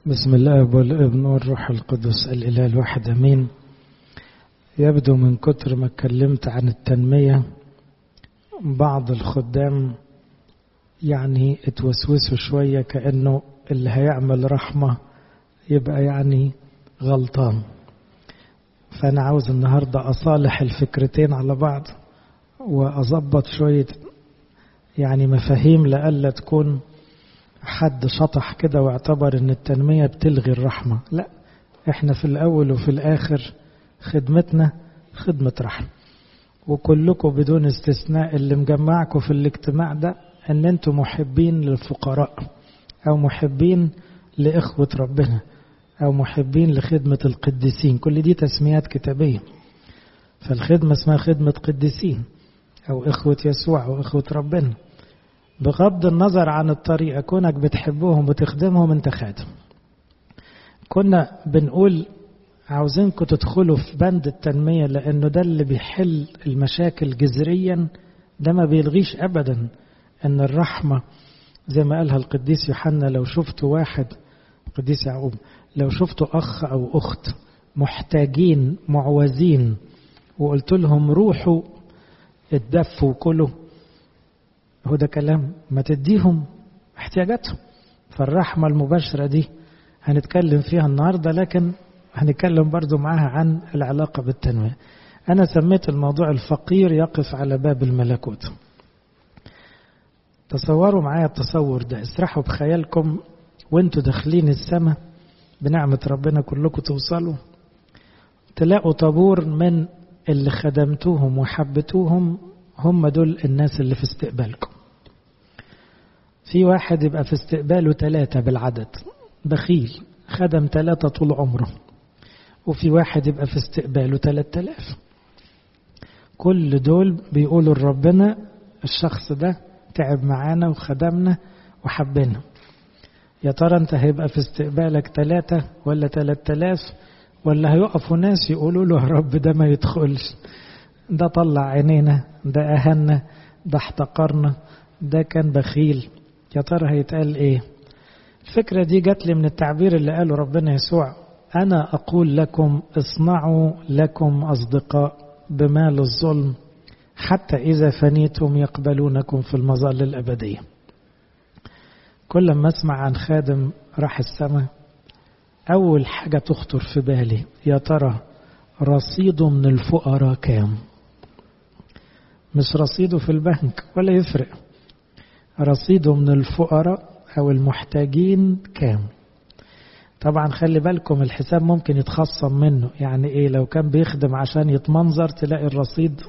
بسم الله والابن والروح القدس الإله الواحد أمين يبدو من كتر ما اتكلمت عن التنمية بعض الخدام يعني اتوسوسوا شوية كأنه اللي هيعمل رحمة يبقى يعني غلطان فأنا عاوز النهاردة أصالح الفكرتين على بعض وأظبط شوية يعني مفاهيم لألا تكون حد شطح كده واعتبر ان التنمية بتلغي الرحمة لا احنا في الاول وفي الاخر خدمتنا خدمة رحمة وكلكم بدون استثناء اللي مجمعكم في الاجتماع ده ان انتم محبين للفقراء او محبين لاخوة ربنا او محبين لخدمة القديسين كل دي تسميات كتابية فالخدمة اسمها خدمة قديسين او اخوة يسوع او اخوة ربنا بغض النظر عن الطريقة كونك بتحبهم وتخدمهم انت خادم كنا بنقول عاوزينكم تدخلوا في بند التنمية لأنه ده اللي بيحل المشاكل جذريا ده ما بيلغيش أبدا أن الرحمة زي ما قالها القديس يوحنا لو شفتوا واحد القديس يعقوب لو شفتوا أخ أو أخت محتاجين معوزين وقلت لهم روحوا اتدفوا وكلوا هو ده كلام ما تديهم احتياجاتهم فالرحمة المباشرة دي هنتكلم فيها النهاردة لكن هنتكلم برضو معاها عن العلاقة بالتنمية أنا سميت الموضوع الفقير يقف على باب الملكوت تصوروا معايا التصور ده اسرحوا بخيالكم وانتوا داخلين السماء بنعمة ربنا كلكم توصلوا تلاقوا طابور من اللي خدمتوهم وحبتوهم هم دول الناس اللي في استقبالكم في واحد يبقى في استقباله ثلاثة بالعدد بخيل خدم ثلاثة طول عمره وفي واحد يبقى في استقباله ثلاثة آلاف كل دول بيقولوا لربنا الشخص ده تعب معانا وخدمنا وحبنا يا ترى انت هيبقى في استقبالك ثلاثة ولا ثلاثة آلاف ولا هيقفوا ناس يقولوا له يا رب ده ما يدخلش ده طلع عينينا ده أهنا ده احتقرنا ده كان بخيل يا ترى هيتقال ايه الفكرة دي جات لي من التعبير اللي قاله ربنا يسوع أنا أقول لكم اصنعوا لكم أصدقاء بمال الظلم حتى إذا فنيتم يقبلونكم في المظل الأبدية كل ما أسمع عن خادم راح السماء أول حاجة تخطر في بالي يا ترى رصيده من الفقراء كام مش رصيده في البنك ولا يفرق رصيده من الفقراء أو المحتاجين كام طبعا خلي بالكم الحساب ممكن يتخصم منه يعني ايه لو كان بيخدم عشان يتمنظر تلاقي الرصيد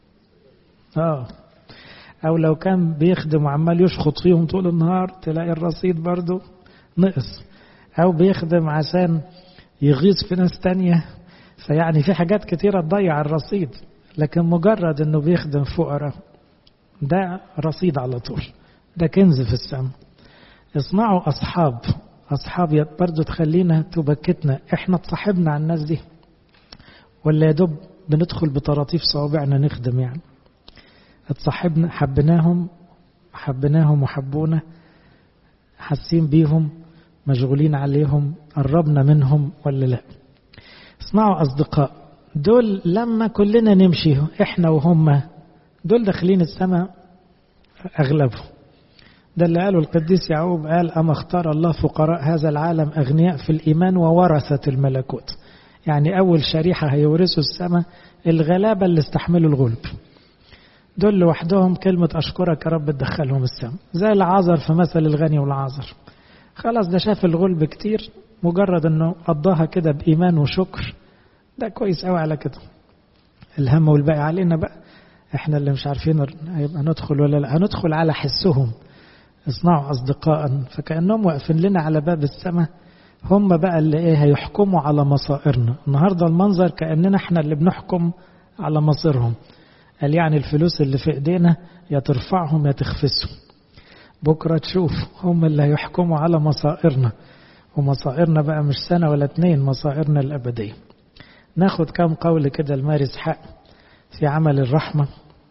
اه او لو كان بيخدم وعمال يشخط فيهم طول النهار تلاقي الرصيد برضو نقص او بيخدم عشان يغيظ في ناس تانية فيعني في حاجات كتيرة تضيع الرصيد لكن مجرد انه بيخدم فقراء ده رصيد على طول ده كنز في السماء اصنعوا اصحاب اصحاب برضه تخلينا تبكتنا احنا اتصاحبنا على الناس دي ولا يا دوب بندخل بطراطيف صوابعنا نخدم يعني اتصاحبنا حبناهم حبناهم وحبونا حاسين بيهم مشغولين عليهم قربنا منهم ولا لا اصنعوا اصدقاء دول لما كلنا نمشي احنا وهم دول داخلين السماء اغلبهم ده اللي قاله القديس يعقوب قال أما اختار الله فقراء هذا العالم أغنياء في الإيمان وورثة الملكوت يعني أول شريحة هيورثوا السماء الغلابة اللي استحملوا الغلب دول لوحدهم كلمة أشكرك يا رب تدخلهم السماء زي العازر في مثل الغني والعازر خلاص ده شاف الغلب كتير مجرد أنه قضاها كده بإيمان وشكر ده كويس قوي على كده الهم والباقي علينا بقى احنا اللي مش عارفين هيبقى ندخل ولا لا هندخل على حسهم اصنعوا أصدقاء فكأنهم واقفين لنا على باب السماء هم بقى اللي ايه هيحكموا على مصائرنا النهاردة المنظر كأننا احنا اللي بنحكم على مصيرهم قال يعني الفلوس اللي في ايدينا يا ترفعهم يا تخفسهم بكرة تشوف هم اللي هيحكموا على مصائرنا ومصائرنا بقى مش سنة ولا اتنين مصائرنا الأبدية ناخد كام قول كده المارس حق في عمل الرحمة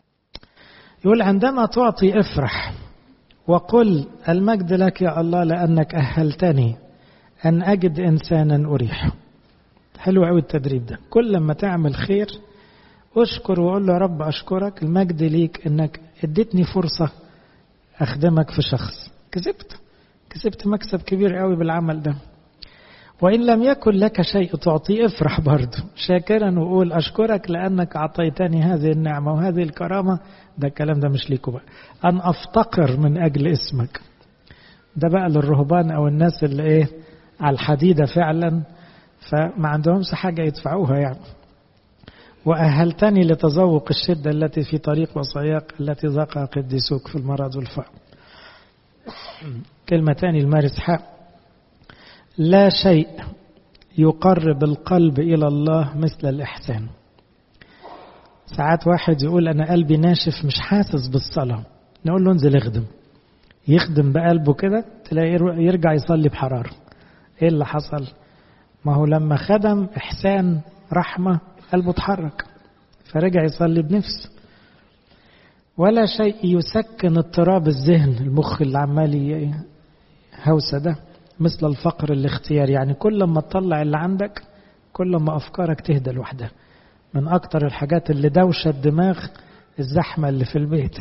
يقول عندما تعطي افرح وقل المجد لك يا الله لأنك أهلتني أن أجد إنسانا أريحه حلو قوي التدريب ده كل لما تعمل خير اشكر وقول له يا رب أشكرك المجد ليك إنك اديتني فرصة أخدمك في شخص كسبت كسبت مكسب كبير قوي بالعمل ده وإن لم يكن لك شيء تعطيه افرح برضه شاكرا وقول أشكرك لأنك أعطيتني هذه النعمة وهذه الكرامة ده الكلام ده مش ليكوا بقى أن أفتقر من أجل اسمك ده بقى للرهبان أو الناس اللي إيه على الحديدة فعلا فما عندهمش حاجة يدفعوها يعني وأهلتني لتذوق الشدة التي في طريق وصياق التي ذاقها قديسوك في المرض والفقر كلمة تاني المارس حق لا شيء يقرب القلب إلى الله مثل الإحسان ساعات واحد يقول أنا قلبي ناشف مش حاسس بالصلاة نقول له انزل اخدم يخدم بقلبه كده تلاقي يرجع يصلي بحرارة ايه اللي حصل ما هو لما خدم إحسان رحمة قلبه اتحرك فرجع يصلي بنفسه ولا شيء يسكن اضطراب الذهن المخ اللي عمال هوسه ده مثل الفقر الاختياري يعني كل ما تطلع اللي عندك كل ما أفكارك تهدى لوحدها من أكتر الحاجات اللي دوشة الدماغ الزحمة اللي في البيت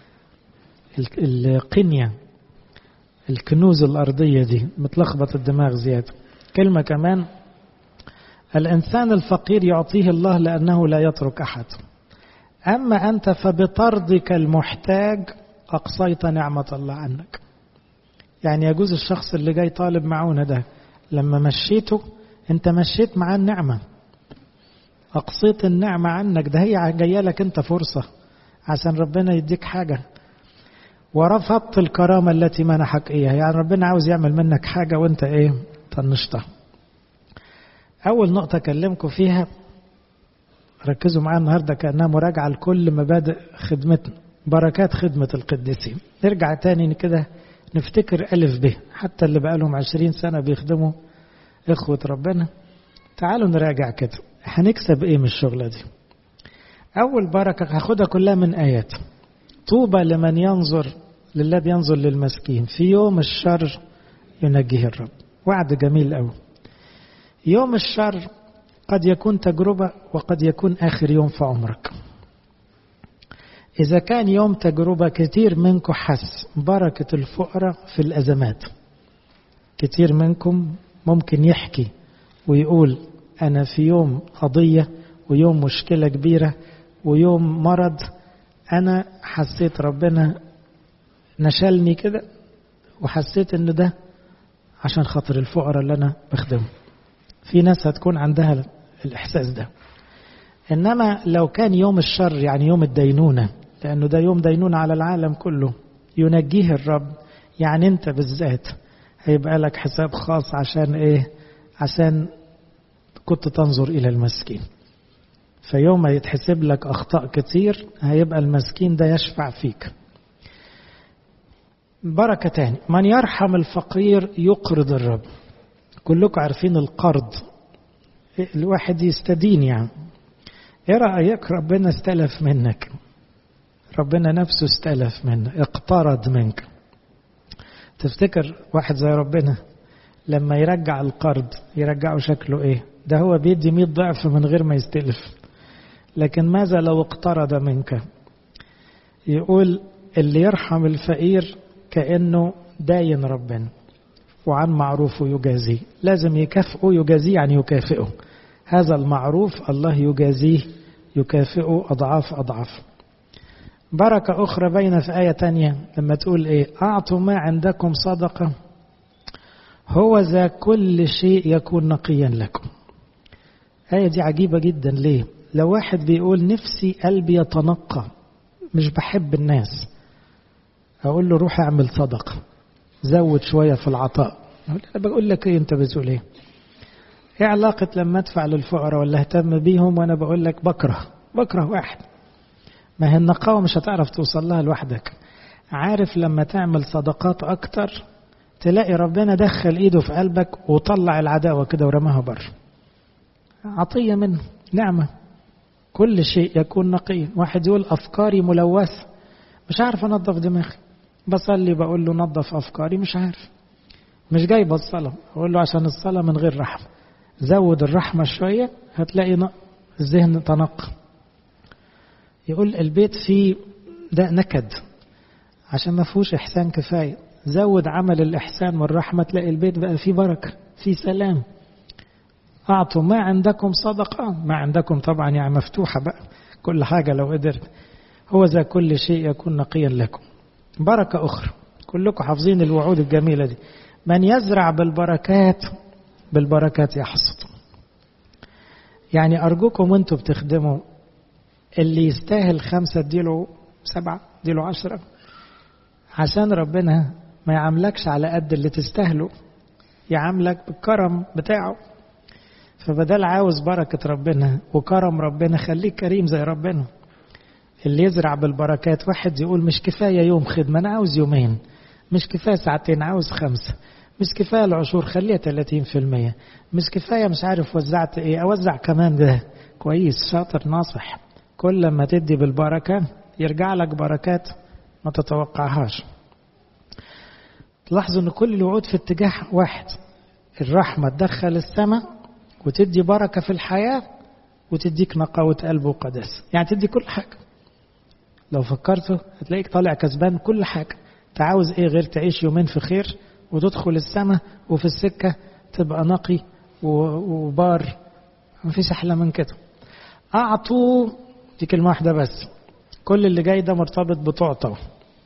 القنية الكنوز الأرضية دي متلخبط الدماغ زيادة كلمة كمان الإنسان الفقير يعطيه الله لأنه لا يترك أحد أما أنت فبطردك المحتاج أقصيت نعمة الله عنك يعني يجوز الشخص اللي جاي طالب معونة ده لما مشيته انت مشيت معاه النعمة أقصيت النعمة عنك ده هي جاية لك انت فرصة عشان ربنا يديك حاجة ورفضت الكرامة التي منحك إياها يعني ربنا عاوز يعمل منك حاجة وانت ايه طنشتها أول نقطة أكلمكم فيها ركزوا معايا النهاردة كأنها مراجعة لكل مبادئ خدمتنا بركات خدمة القديسين نرجع تاني كده نفتكر ألف به حتى اللي بقالهم عشرين سنة بيخدموا إخوة ربنا تعالوا نراجع كده هنكسب إيه من الشغلة دي أول بركة هاخدها كلها من آيات طوبى لمن ينظر للذي ينظر للمسكين في يوم الشر ينجيه الرب وعد جميل أوي يوم الشر قد يكون تجربة وقد يكون آخر يوم في عمرك إذا كان يوم تجربة كتير منكم حس بركة الفقراء في الأزمات كتير منكم ممكن يحكي ويقول أنا في يوم قضية ويوم مشكلة كبيرة ويوم مرض أنا حسيت ربنا نشلني كده وحسيت إن ده عشان خاطر الفقراء اللي أنا بخدمه في ناس هتكون عندها الإحساس ده إنما لو كان يوم الشر يعني يوم الدينونة لأنه ده يوم دينونة على العالم كله ينجيه الرب يعني أنت بالذات هيبقى لك حساب خاص عشان إيه عشان كنت تنظر إلى المسكين فيوم ما يتحسب لك أخطاء كتير هيبقى المسكين ده يشفع فيك بركة تاني من يرحم الفقير يقرض الرب كلكم عارفين القرض الواحد يستدين يعني ايه رأيك ربنا استلف منك ربنا نفسه استلف منك اقترض منك تفتكر واحد زي ربنا لما يرجع القرض يرجعه شكله ايه ده هو بيدي 100 ضعف من غير ما يستلف لكن ماذا لو اقترض منك يقول اللي يرحم الفقير كأنه داين ربنا وعن معروفه يجازيه لازم يكافئه يجازيه يعني يكافئه هذا المعروف الله يجازيه يكافئه أضعاف أضعاف بركة أخرى بين في آية تانية لما تقول إيه أعطوا ما عندكم صدقة هو ذا كل شيء يكون نقيا لكم آية دي عجيبة جدا ليه لو واحد بيقول نفسي قلبي يتنقى مش بحب الناس أقول له روح اعمل صدقة زود شوية في العطاء أنا بقول لك إيه أنت بتقول إيه ايه علاقة لما ادفع للفقراء ولا اهتم بيهم وانا بقول لك بكره بكره واحد ما هي النقاوة مش هتعرف توصل لها لوحدك عارف لما تعمل صدقات اكتر تلاقي ربنا دخل ايده في قلبك وطلع العداوة كده ورماها بره عطية منه نعمة كل شيء يكون نقيا واحد يقول افكاري ملوثة مش عارف انظف دماغي بصلي بقول له نظف افكاري مش عارف مش جايبة الصلاة أقول له عشان الصلاة من غير رحمة زود الرحمة شوية هتلاقي الذهن تنقى يقول البيت فيه ده نكد عشان ما فيهوش إحسان كفاية زود عمل الإحسان والرحمة تلاقي البيت بقى فيه بركة فيه سلام أعطوا ما عندكم صدقة ما عندكم طبعا يعني مفتوحة بقى كل حاجة لو قدرت هو ذا كل شيء يكون نقيا لكم بركة أخرى كلكم حافظين الوعود الجميلة دي من يزرع بالبركات بالبركات يحصد يعني أرجوكم وانتوا بتخدموا اللي يستاهل خمسة اديله سبعة اديله عشرة عشان ربنا ما يعاملكش على قد اللي تستاهله يعاملك بالكرم بتاعه فبدل عاوز بركة ربنا وكرم ربنا خليك كريم زي ربنا اللي يزرع بالبركات واحد يقول مش كفاية يوم خدمة أنا عاوز يومين مش كفاية ساعتين عاوز خمسة مش كفاية العشور خليها 30% مش كفاية مش عارف وزعت ايه اوزع كمان ده كويس شاطر ناصح كل ما تدي بالبركة يرجع لك بركات ما تتوقعهاش تلاحظوا ان كل الوعود في اتجاه واحد الرحمة تدخل السماء وتدي بركة في الحياة وتديك نقاوة قلب وقداسة يعني تدي كل حاجة لو فكرته هتلاقيك طالع كسبان كل حاجة تعاوز ايه غير تعيش يومين في خير وتدخل السماء وفي السكة تبقى نقي وبار مفيش أحلى من كده أعطوا دي كلمة واحدة بس كل اللي جاي ده مرتبط بتعطوا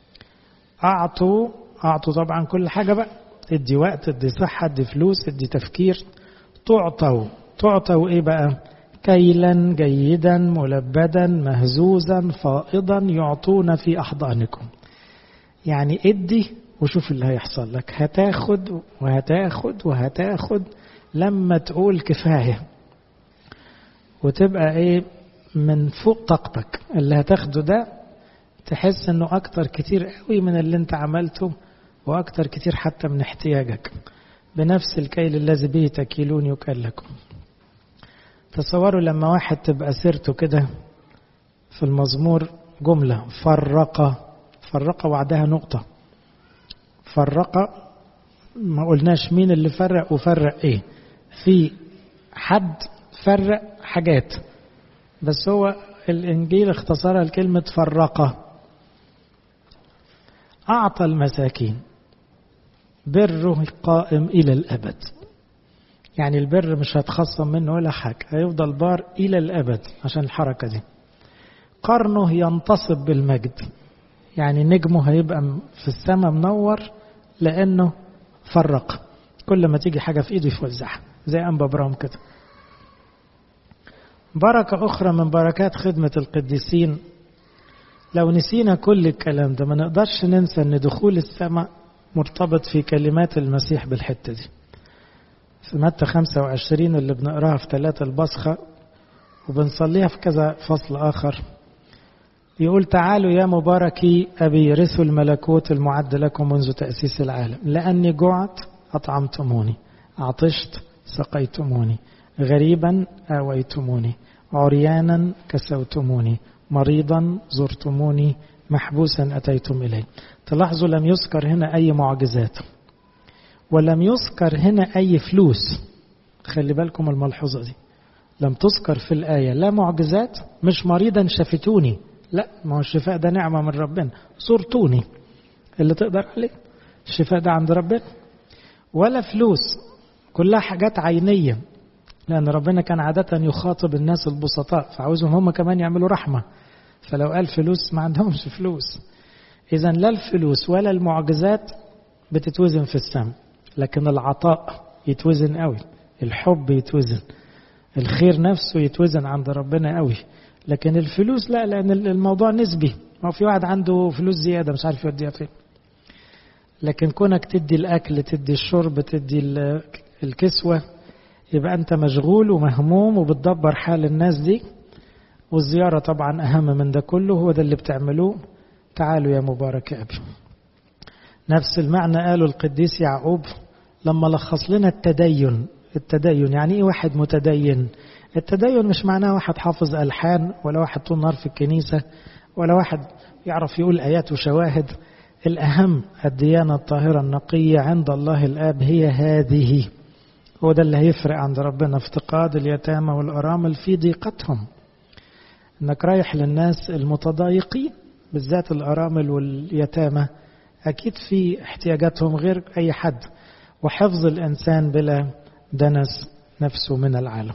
أعطوا أعطوا طبعا كل حاجة بقى ادي وقت ادي صحة ادي فلوس ادي تفكير تعطوا تعطوا ايه بقى كيلا جيدا ملبدا مهزوزا فائضا يعطون في أحضانكم يعني ادي وشوف اللي هيحصل لك هتاخد وهتاخد وهتاخد لما تقول كفاية وتبقى ايه من فوق طاقتك اللي هتاخده ده تحس انه اكتر كتير قوي من اللي انت عملته واكتر كتير حتى من احتياجك بنفس الكيل الذي به تكيلون يكل لكم تصوروا لما واحد تبقى سيرته كده في المزمور جملة فرق فرق وعدها نقطة فرق ما قلناش مين اللي فرق وفرق ايه في حد فرق حاجات بس هو الانجيل اختصرها لكلمة فرق اعطى المساكين بره قائم الى الابد يعني البر مش هتخصم منه ولا حاجة هيفضل بار الى الابد عشان الحركة دي قرنه ينتصب بالمجد يعني نجمه هيبقى في السماء منور لأنه فرق كل ما تيجي حاجة في إيده يفوزعها زي أنبا برام كده بركة أخرى من بركات خدمة القديسين لو نسينا كل الكلام ده ما نقدرش ننسى أن دخول السماء مرتبط في كلمات المسيح بالحتة دي في متى 25 اللي بنقراها في ثلاثة البصخة وبنصليها في كذا فصل آخر يقول تعالوا يا مباركي أبي رثوا الملكوت المعد لكم منذ تأسيس العالم لأني جعت أطعمتموني عطشت سقيتموني غريبا آويتموني عريانا كسوتموني مريضا زرتموني محبوسا أتيتم إلي تلاحظوا لم يذكر هنا أي معجزات ولم يذكر هنا أي فلوس خلي بالكم الملحوظة دي لم تذكر في الآية لا معجزات مش مريضا شفتوني لا ما هو الشفاء ده نعمة من ربنا صورتوني اللي تقدر عليه الشفاء ده عند ربنا ولا فلوس كلها حاجات عينية لأن ربنا كان عادة يخاطب الناس البسطاء فعاوزهم هم كمان يعملوا رحمة فلو قال فلوس ما عندهمش فلوس إذا لا الفلوس ولا المعجزات بتتوزن في السماء لكن العطاء يتوزن قوي الحب يتوزن الخير نفسه يتوزن عند ربنا قوي لكن الفلوس لا لأن الموضوع نسبي ما في واحد عنده فلوس زيادة مش عارف يوديها فين لكن كونك تدي الأكل تدي الشرب تدي الكسوة يبقى أنت مشغول ومهموم وبتدبر حال الناس دي والزيارة طبعا أهم من ده كله هو ده اللي بتعملوه تعالوا يا مبارك يا أبي نفس المعنى قاله القديس يعقوب لما لخص لنا التدين التدين يعني ايه واحد متدين التدين مش معناه واحد حافظ ألحان ولا واحد طول نار في الكنيسة ولا واحد يعرف يقول آيات وشواهد الأهم الديانة الطاهرة النقية عند الله الآب هي هذه هو ده اللي هيفرق عند ربنا افتقاد اليتامى والأرامل في ضيقتهم انك رايح للناس المتضايقين بالذات الأرامل واليتامى أكيد في احتياجاتهم غير أي حد وحفظ الإنسان بلا دنس نفسه من العالم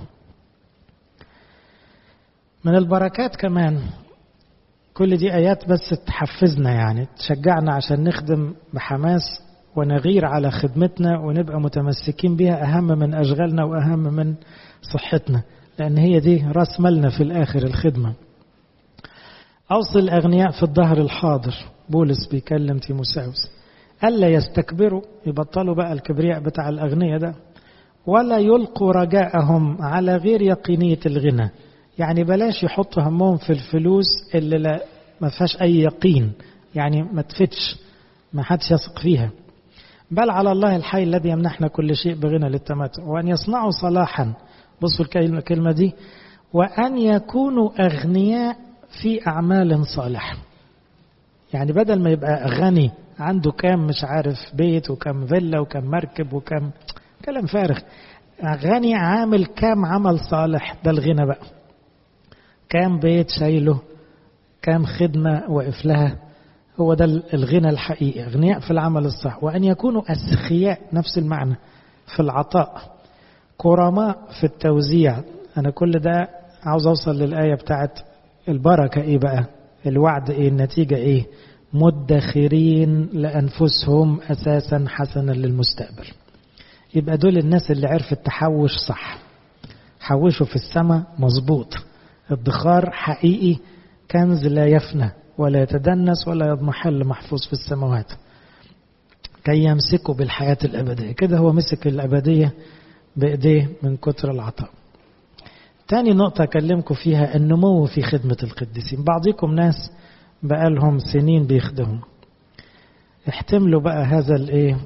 من البركات كمان كل دي آيات بس تحفزنا يعني تشجعنا عشان نخدم بحماس ونغير على خدمتنا ونبقى متمسكين بها أهم من أشغالنا وأهم من صحتنا لأن هي دي راس مالنا في الآخر الخدمة أوصي الأغنياء في الظهر الحاضر بولس بيكلم تيموساوس ألا يستكبروا يبطلوا بقى الكبرياء بتاع الأغنياء ده ولا يلقوا رجاءهم على غير يقينية الغنى يعني بلاش يحطوا همهم في الفلوس اللي لا ما فيهاش أي يقين يعني ما تفتش ما حدش يثق فيها بل على الله الحي الذي يمنحنا كل شيء بغنى للتمتع وأن يصنعوا صلاحا بصوا الكلمة دي وأن يكونوا أغنياء في أعمال صالحة يعني بدل ما يبقى غني عنده كام مش عارف بيت وكم فيلا وكم مركب وكم كلام فارغ غني عامل كام عمل صالح ده الغنى بقى كام بيت شايله كام خدمة واقف لها هو ده الغنى الحقيقي أغنياء في العمل الصح وأن يكونوا أسخياء نفس المعنى في العطاء كرماء في التوزيع أنا كل ده عاوز أوصل للآية بتاعت البركة إيه بقى الوعد إيه النتيجة إيه مدخرين لأنفسهم أساسا حسنا للمستقبل يبقى دول الناس اللي عرفت تحوش صح حوشوا في السماء مظبوط ادخار حقيقي كنز لا يفنى ولا يتدنس ولا يضمحل محفوظ في السماوات كي يمسكوا بالحياة الأبدية كده هو مسك الأبدية بإيديه من كتر العطاء تاني نقطة أكلمكم فيها النمو في خدمة القديسين بعضكم ناس بقالهم سنين بيخدموا احتملوا بقى هذا الايه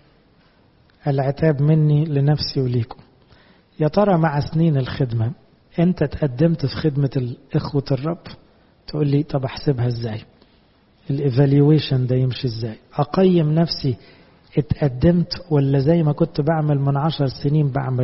العتاب مني لنفسي وليكم يا ترى مع سنين الخدمة انت تقدمت في خدمة الإخوة الرب تقول لي طب احسبها ازاي الايفالويشن ده يمشي ازاي اقيم نفسي اتقدمت ولا زي ما كنت بعمل من عشر سنين بعمل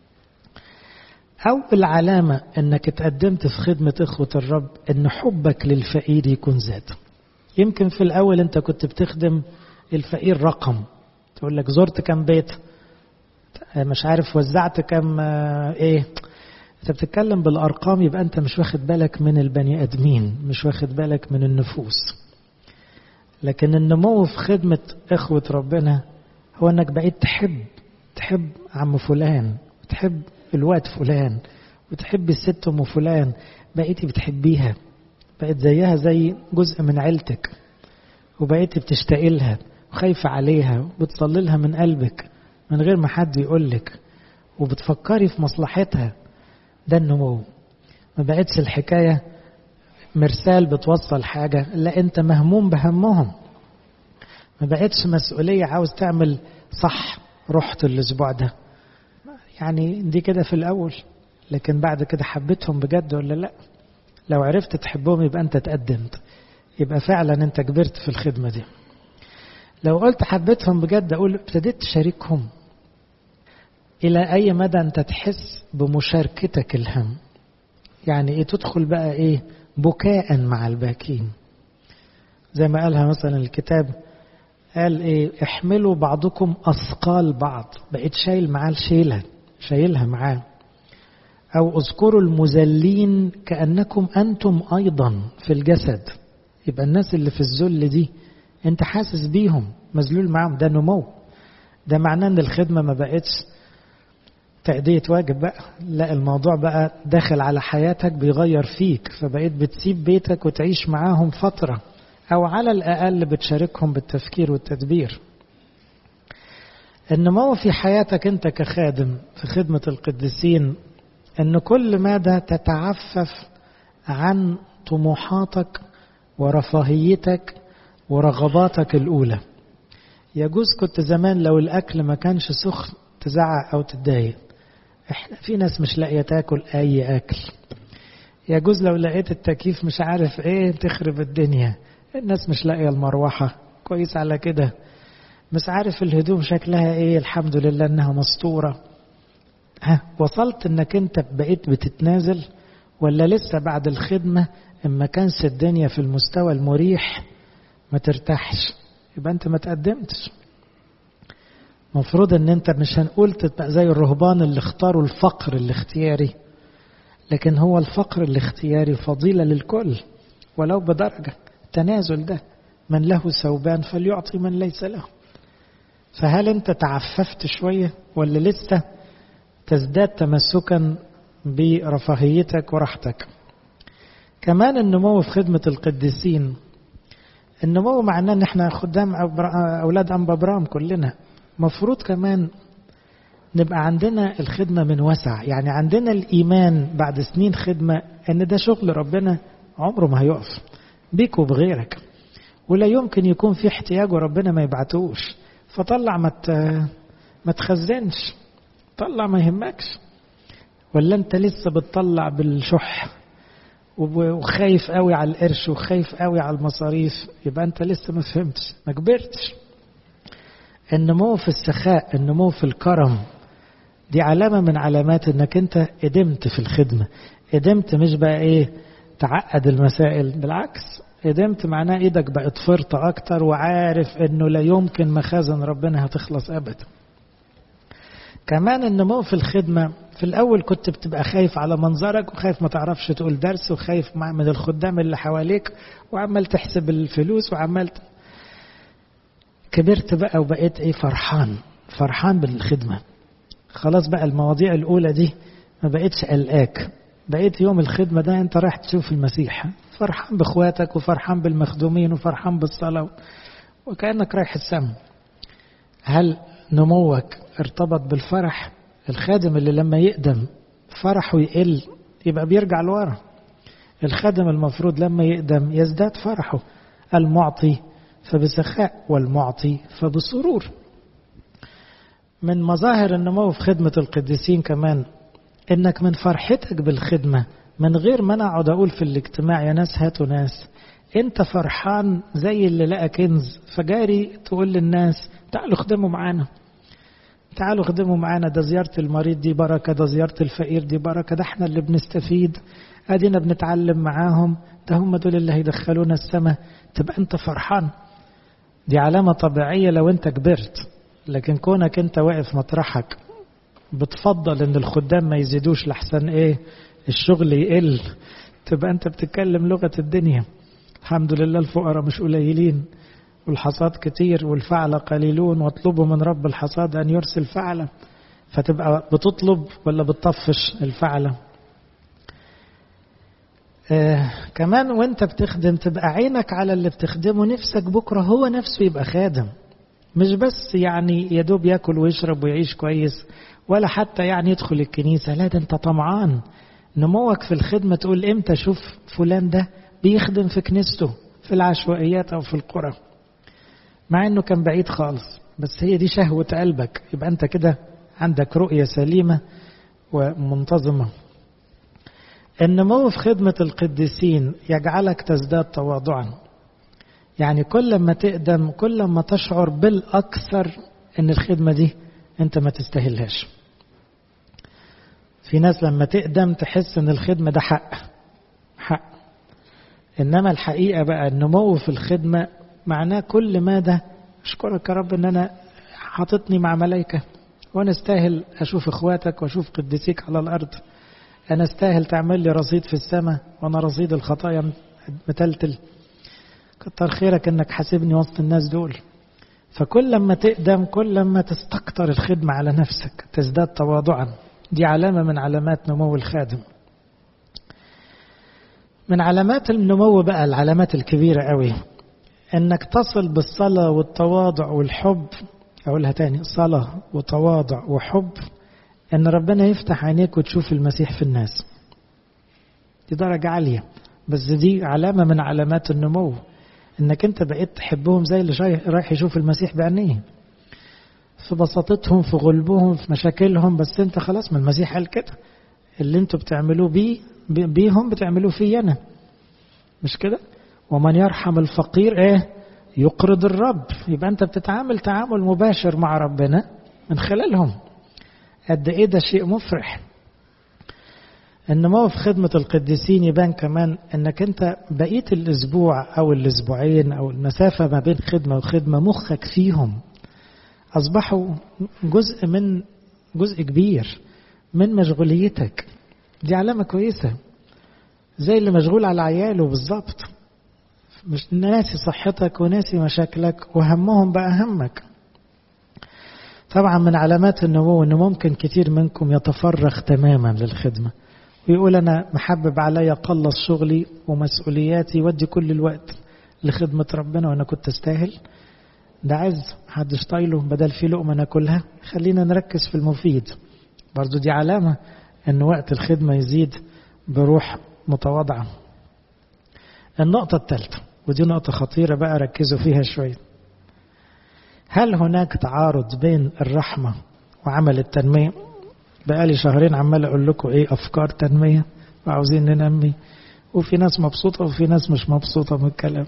أول علامة أنك اتقدمت في خدمة إخوة الرب أن حبك للفقير يكون زاد يمكن في الأول أنت كنت بتخدم الفقير رقم تقول لك زرت كم بيت مش عارف وزعت كم ايه انت بتتكلم بالارقام يبقى انت مش واخد بالك من البني ادمين مش واخد بالك من النفوس لكن النمو في خدمة اخوة ربنا هو انك بقيت تحب تحب عم فلان تحب الواد فلان وتحب الست ام فلان بقيتي بتحبيها بقيت زيها زي جزء من عيلتك وبقيتي بتشتاقي لها وخايفة عليها وبتصلي لها من قلبك من غير ما حد يقول لك وبتفكري في مصلحتها ده النمو ما بقتش الحكاية مرسال بتوصل حاجة لا انت مهموم بهمهم ما بقتش مسؤولية عاوز تعمل صح رحت الاسبوع ده يعني دي كده في الاول لكن بعد كده حبيتهم بجد ولا لا لو عرفت تحبهم يبقى انت تقدمت يبقى فعلا انت كبرت في الخدمة دي لو قلت حبيتهم بجد اقول ابتديت تشاركهم الى اي مدى انت تحس بمشاركتك الهم يعني ايه تدخل بقى ايه بكاء مع الباكين زي ما قالها مثلا الكتاب قال ايه احملوا بعضكم اثقال بعض بقيت شايل معاه الشيله شايلها معاه او اذكروا المذلين كانكم انتم ايضا في الجسد يبقى الناس اللي في الذل دي انت حاسس بيهم مذلول معاهم ده نمو ده معناه ان الخدمه ما بقتش تأدية واجب بقى لا الموضوع بقى داخل على حياتك بيغير فيك فبقيت بتسيب بيتك وتعيش معاهم فترة أو على الأقل بتشاركهم بالتفكير والتدبير النمو في حياتك أنت كخادم في خدمة القديسين أن كل ماذا تتعفف عن طموحاتك ورفاهيتك ورغباتك الأولى يجوز كنت زمان لو الأكل ما كانش سخن تزعق أو تتضايق احنا في ناس مش لاقيه تاكل اي اكل يجوز لو لقيت التكييف مش عارف ايه تخرب الدنيا الناس مش لاقيه المروحه كويس على كده مش عارف الهدوم شكلها ايه الحمد لله انها مسطورة ها وصلت انك انت بقيت بتتنازل ولا لسه بعد الخدمة اما كانش الدنيا في المستوى المريح ما ترتاحش يبقى انت ما تقدمتش مفروض ان انت مش هنقول تبقى زي الرهبان اللي اختاروا الفقر الاختياري لكن هو الفقر الاختياري فضيلة للكل ولو بدرجة التنازل ده من له ثوبان فليعطي من ليس له فهل انت تعففت شوية ولا لسه تزداد تمسكا برفاهيتك وراحتك كمان النمو في خدمة القديسين النمو معناه ان احنا خدام اولاد انبا برام كلنا مفروض كمان نبقى عندنا الخدمة من وسع يعني عندنا الإيمان بعد سنين خدمة أن ده شغل ربنا عمره ما هيقف بيك وبغيرك ولا يمكن يكون في احتياج وربنا ما يبعتوش فطلع ما ما تخزنش طلع ما يهمكش ولا انت لسه بتطلع بالشح وخايف قوي على القرش وخايف قوي على المصاريف يبقى انت لسه ما فهمتش ما كبرتش النمو في السخاء النمو في الكرم دي علامة من علامات انك انت قدمت في الخدمة قدمت مش بقى ايه تعقد المسائل بالعكس قدمت معناه ايدك بقت فرطة اكتر وعارف انه لا يمكن مخازن ربنا هتخلص ابدا كمان النمو في الخدمة في الاول كنت بتبقى خايف على منظرك وخايف ما تعرفش تقول درس وخايف من الخدام اللي حواليك وعمال تحسب الفلوس وعمال كبرت بقى وبقيت ايه فرحان فرحان بالخدمة خلاص بقى المواضيع الأولى دي ما بقتش قلقاك بقيت يوم الخدمة ده أنت رايح تشوف المسيح فرحان بإخواتك وفرحان بالمخدومين وفرحان بالصلاة وكأنك رايح السما هل نموك ارتبط بالفرح الخادم اللي لما يقدم فرحه يقل يبقى بيرجع لورا الخادم المفروض لما يقدم يزداد فرحه المعطي فبسخاء والمعطي فبسرور من مظاهر النمو في خدمة القديسين كمان انك من فرحتك بالخدمة من غير ما انا اقعد اقول في الاجتماع يا ناس هاتوا ناس انت فرحان زي اللي لقى كنز فجاري تقول للناس تعالوا خدموا معانا تعالوا خدموا معانا ده زيارة المريض دي بركة ده زيارة الفقير دي بركة ده احنا اللي بنستفيد ادينا بنتعلم معاهم ده هم دول اللي هيدخلونا السماء تبقى انت فرحان دي علامة طبيعية لو انت كبرت لكن كونك انت واقف مطرحك بتفضل ان الخدام ما يزيدوش لحسن ايه الشغل يقل تبقى انت بتتكلم لغة الدنيا الحمد لله الفقراء مش قليلين والحصاد كتير والفعل قليلون واطلبوا من رب الحصاد ان يرسل فعلا فتبقى بتطلب ولا بتطفش الفعلة آه كمان وانت بتخدم تبقى عينك على اللي بتخدمه نفسك بكرة هو نفسه يبقى خادم مش بس يعني يدوب ياكل ويشرب ويعيش كويس ولا حتى يعني يدخل الكنيسة لا ده انت طمعان نموك في الخدمة تقول امتى اشوف فلان ده بيخدم في كنيسته في العشوائيات او في القرى مع انه كان بعيد خالص بس هي دي شهوة قلبك يبقى انت كده عندك رؤية سليمة ومنتظمة النمو في خدمة القديسين يجعلك تزداد تواضعا يعني كل ما تقدم كل ما تشعر بالأكثر ان الخدمة دي انت ما تستاهلهاش في ناس لما تقدم تحس ان الخدمة ده حق حق انما الحقيقة بقى النمو في الخدمة معناه كل ما ده اشكرك يا رب ان انا حاططني مع ملايكة وانا استاهل اشوف اخواتك واشوف قديسيك على الارض انا استاهل تعمل لي رصيد في السماء وانا رصيد الخطايا متلتل كتر خيرك انك حاسبني وسط الناس دول فكل لما تقدم كل لما تستكتر الخدمة على نفسك تزداد تواضعا دي علامة من علامات نمو الخادم من علامات النمو بقى العلامات الكبيرة قوي انك تصل بالصلاة والتواضع والحب اقولها تاني صلاة وتواضع وحب ان ربنا يفتح عينيك وتشوف المسيح في الناس دي درجة عالية بس دي علامة من علامات النمو انك انت بقيت تحبهم زي اللي رايح يشوف المسيح بعينيه في بساطتهم في غلبهم في مشاكلهم بس انت خلاص ما المسيح قال كده اللي انتوا بتعملوه بيه بيهم بتعملوه فيه انا مش كده ومن يرحم الفقير ايه يقرض الرب يبقى أنت بتتعامل تعامل مباشر مع ربنا من خلالهم قد إيه ده شيء مفرح النمو في خدمة القديسين يبان كمان انك انت بقيت الاسبوع او الاسبوعين او المسافة ما بين خدمة وخدمة مخك فيهم اصبحوا جزء من جزء كبير من مشغوليتك دي علامة كويسة زي اللي مشغول على عياله بالظبط مش ناسي صحتك وناسي مشاكلك وهمهم بقى همك طبعا من علامات النمو انه ممكن كتير منكم يتفرغ تماما للخدمه ويقول أنا محبب عليا قلص شغلي ومسؤولياتي ودي كل الوقت لخدمة ربنا وأنا كنت أستاهل ده عز محدش طايله بدل في لقمة ناكلها خلينا نركز في المفيد برضو دي علامة أن وقت الخدمة يزيد بروح متواضعة النقطة الثالثة ودي نقطة خطيرة بقى ركزوا فيها شوية هل هناك تعارض بين الرحمة وعمل التنمية بقالي شهرين عمال اقول لكم ايه افكار تنميه وعاوزين ننمي وفي ناس مبسوطه وفي ناس مش مبسوطه من الكلام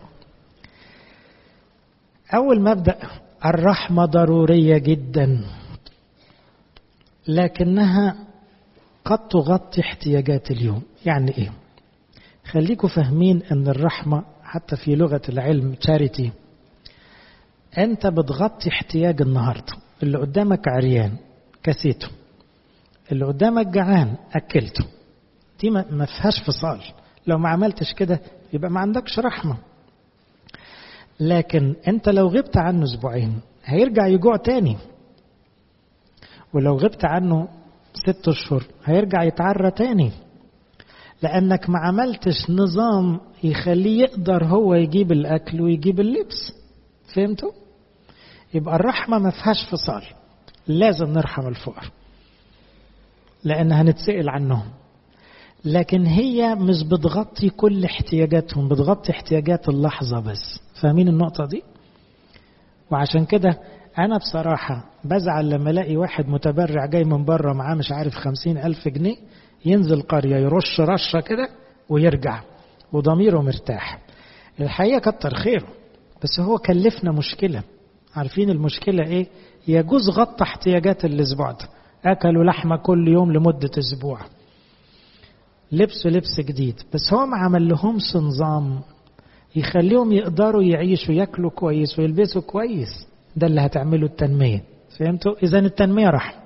اول مبدا الرحمه ضروريه جدا لكنها قد تغطي احتياجات اليوم يعني ايه خليكم فاهمين ان الرحمه حتى في لغه العلم تشاريتي انت بتغطي احتياج النهارده اللي قدامك عريان كسيته اللي قدامك جعان أكلته دي ما فيهاش فصال لو ما عملتش كده يبقى ما عندكش رحمة لكن انت لو غبت عنه اسبوعين هيرجع يجوع تاني ولو غبت عنه ست اشهر هيرجع يتعرى تاني لانك ما عملتش نظام يخليه يقدر هو يجيب الاكل ويجيب اللبس فهمتوا يبقى الرحمه ما فيهاش فصال لازم نرحم الفقراء لأن هنتسأل عنهم لكن هي مش بتغطي كل احتياجاتهم بتغطي احتياجات اللحظة بس فاهمين النقطة دي وعشان كده أنا بصراحة بزعل لما ألاقي واحد متبرع جاي من بره معاه مش عارف خمسين ألف جنيه ينزل قرية يرش رشة كده ويرجع وضميره مرتاح الحقيقة كتر خيره بس هو كلفنا مشكلة عارفين المشكلة ايه يجوز غطى احتياجات الاسبوع ده أكلوا لحمة كل يوم لمدة أسبوع لبسوا لبس جديد بس هو ما عمل لهمش نظام يخليهم يقدروا يعيشوا ياكلوا كويس ويلبسوا كويس ده اللي هتعمله التنمية فهمتوا؟ إذا التنمية رحمة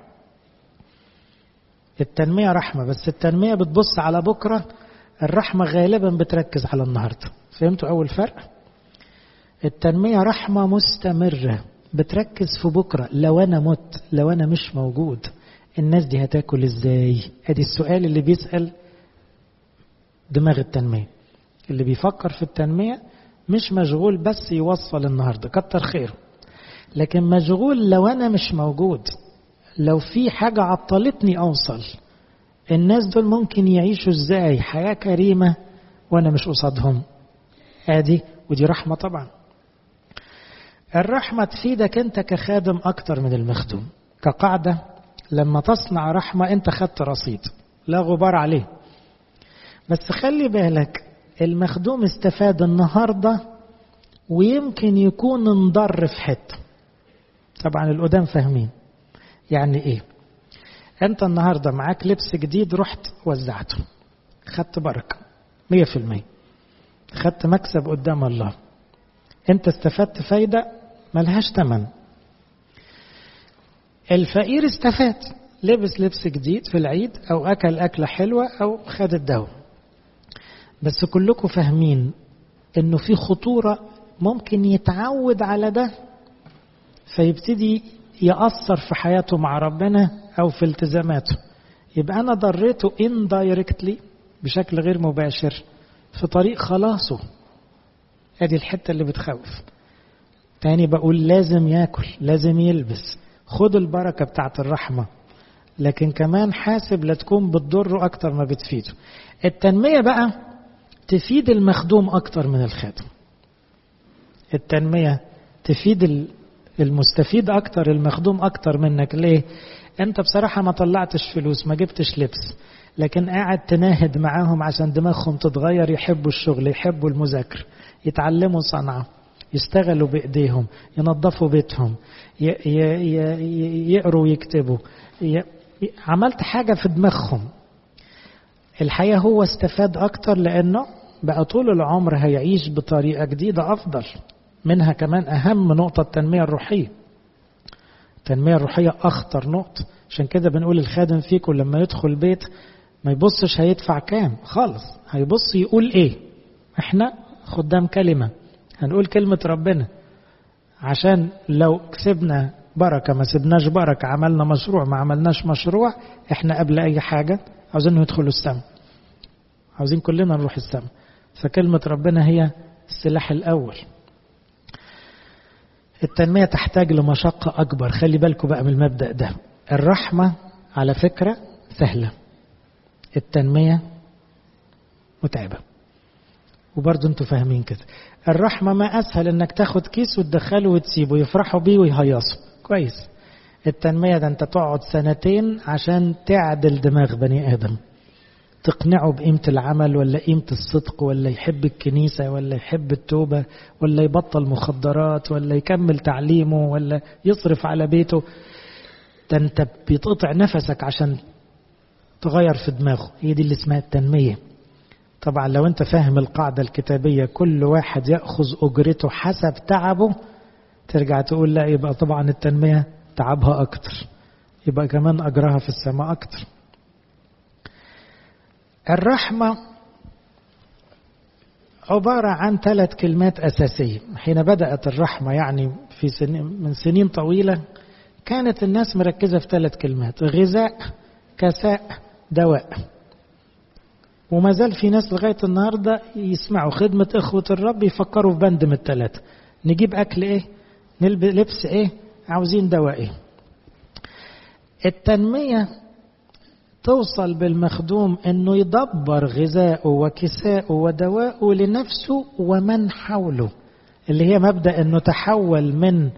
التنمية رحمة بس التنمية بتبص على بكرة الرحمة غالبا بتركز على النهاردة فهمتوا أول فرق؟ التنمية رحمة مستمرة بتركز في بكرة لو أنا مت لو أنا مش موجود الناس دي هتاكل ازاي ادي السؤال اللي بيسأل دماغ التنمية اللي بيفكر في التنمية مش مشغول بس يوصل النهاردة كتر خيره لكن مشغول لو أنا مش موجود لو في حاجة عطلتني أوصل الناس دول ممكن يعيشوا ازاي حياة كريمة وأنا مش قصادهم ادي ودي رحمة طبعا الرحمة تفيدك أنت كخادم أكتر من المخدوم كقاعدة لما تصنع رحمة أنت خدت رصيد لا غبار عليه بس خلي بالك المخدوم استفاد النهاردة ويمكن يكون انضر في حتة طبعا القدام فاهمين يعني ايه انت النهاردة معاك لبس جديد رحت وزعته خدت بركة مية في المية خدت مكسب قدام الله انت استفدت فايدة ملهاش تمن الفقير استفاد لبس لبس جديد في العيد او اكل اكلة حلوة او خد الدواء بس كلكم فاهمين انه في خطورة ممكن يتعود على ده فيبتدي يأثر في حياته مع ربنا او في التزاماته يبقى انا ضريته indirectly بشكل غير مباشر في طريق خلاصه ادي الحتة اللي بتخوف تاني بقول لازم ياكل لازم يلبس خد البركة بتاعت الرحمة لكن كمان حاسب لا تكون بتضره أكتر ما بتفيده التنمية بقى تفيد المخدوم أكتر من الخادم التنمية تفيد المستفيد أكتر المخدوم أكتر منك ليه أنت بصراحة ما طلعتش فلوس ما جبتش لبس لكن قاعد تناهد معاهم عشان دماغهم تتغير يحبوا الشغل يحبوا المذاكرة يتعلموا صنعة يشتغلوا بإيديهم ينظفوا بيتهم يقروا ويكتبوا عملت حاجة في دماغهم الحقيقة هو استفاد أكتر لأنه بقى طول العمر هيعيش بطريقة جديدة أفضل منها كمان أهم نقطة التنمية الروحية التنمية الروحية أخطر نقطة عشان كده بنقول الخادم فيكم لما يدخل بيت ما يبصش هيدفع كام خالص هيبص يقول ايه احنا خدام كلمة هنقول كلمة ربنا عشان لو كسبنا بركة ما سبناش بركة عملنا مشروع ما عملناش مشروع احنا قبل اي حاجة عاوزين ندخلوا السماء عاوزين كلنا نروح السماء فكلمة ربنا هي السلاح الأول التنمية تحتاج لمشقة أكبر خلي بالكم بقى من المبدأ ده الرحمة على فكرة سهلة التنمية متعبة وبرضه انتوا فاهمين كده الرحمة ما أسهل انك تاخد كيس وتدخله وتسيبه يفرحوا بيه ويهيصوا كويس التنمية ده انت تقعد سنتين عشان تعدل دماغ بني آدم تقنعه بقيمة العمل ولا قيمة الصدق ولا يحب الكنيسة ولا يحب التوبة ولا يبطل مخدرات ولا يكمل تعليمه ولا يصرف على بيته ده انت بيتقطع نفسك عشان تغير في دماغه هي دي اللي اسمها التنمية طبعا لو انت فاهم القاعدة الكتابية كل واحد يأخذ أجرته حسب تعبه ترجع تقول لا يبقى طبعا التنمية تعبها أكتر يبقى كمان أجرها في السماء أكتر الرحمة عبارة عن ثلاث كلمات أساسية حين بدأت الرحمة يعني في سنين من سنين طويلة كانت الناس مركزة في ثلاث كلمات غذاء كساء دواء وما زال في ناس لغاية النهاردة يسمعوا خدمة إخوة الرب يفكروا في بند من الثلاثة نجيب أكل إيه نلبس لبس إيه عاوزين دواء إيه التنمية توصل بالمخدوم انه يدبر غذاءه وكساءه ودواءه لنفسه ومن حوله اللي هي مبدا انه تحول من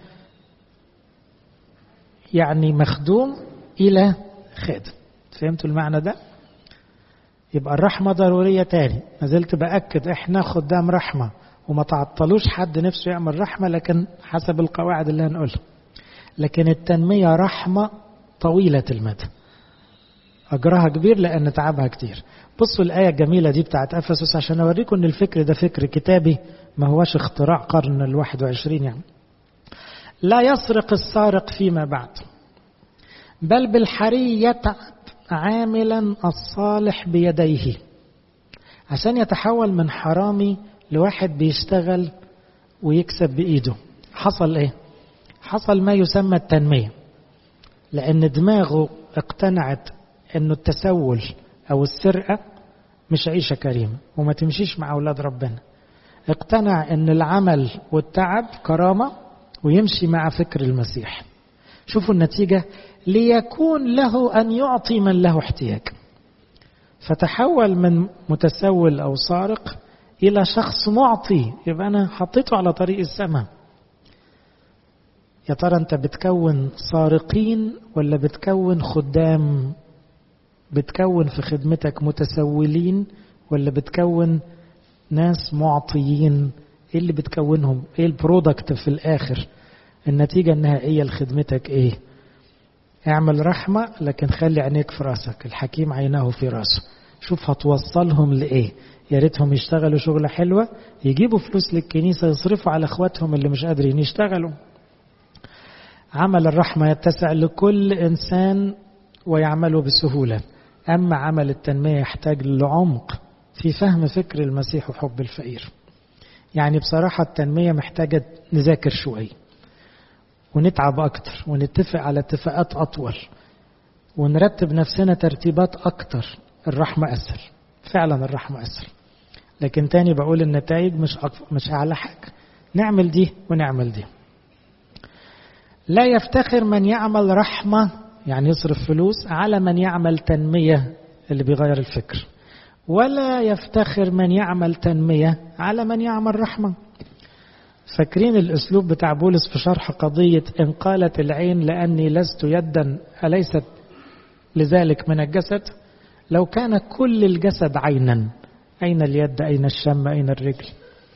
يعني مخدوم الى خادم فهمتوا المعنى ده يبقى الرحمة ضرورية تاني ما زلت بأكد احنا خدام رحمة وما تعطلوش حد نفسه يعمل رحمة لكن حسب القواعد اللي هنقولها لكن التنمية رحمة طويلة المدى أجرها كبير لأن تعبها كتير بصوا الآية الجميلة دي بتاعت أفسس عشان أوريكم أن الفكر ده فكر كتابي ما هوش اختراع قرن الواحد وعشرين يعني لا يسرق السارق فيما بعد بل بالحري يتعب عاملا الصالح بيديه عشان يتحول من حرامي لواحد بيشتغل ويكسب بإيده حصل إيه؟ حصل ما يسمى التنمية لأن دماغه اقتنعت انه التسول او السرقه مش عيشه كريمه وما تمشيش مع اولاد ربنا اقتنع ان العمل والتعب كرامه ويمشي مع فكر المسيح شوفوا النتيجه ليكون له ان يعطي من له احتياج فتحول من متسول او سارق الى شخص معطي يبقى انا حطيته على طريق السماء يا ترى انت بتكون سارقين ولا بتكون خدام بتكون في خدمتك متسولين ولا بتكون ناس معطيين ايه اللي بتكونهم ايه البرودكت في الاخر النتيجة النهائية لخدمتك ايه اعمل رحمة لكن خلي عينيك في راسك الحكيم عيناه في راسه شوف هتوصلهم لايه يا ريتهم يشتغلوا شغلة حلوة يجيبوا فلوس للكنيسة يصرفوا على اخواتهم اللي مش قادرين يشتغلوا عمل الرحمة يتسع لكل إنسان ويعمله بسهولة أما عمل التنمية يحتاج لعمق في فهم فكر المسيح وحب الفقير يعني بصراحة التنمية محتاجة نذاكر شوية ونتعب أكتر ونتفق على اتفاقات أطول ونرتب نفسنا ترتيبات أكتر الرحمة أسهل فعلا الرحمة أسهل لكن تاني بقول النتائج مش مش أعلى حاجة نعمل دي ونعمل دي لا يفتخر من يعمل رحمة يعني يصرف فلوس على من يعمل تنمية اللي بيغير الفكر ولا يفتخر من يعمل تنمية على من يعمل رحمة فاكرين الأسلوب بتاع بولس في شرح قضية إن قالت العين لأني لست يدا أليست لذلك من الجسد لو كان كل الجسد عينا أين اليد أين الشم أين الرجل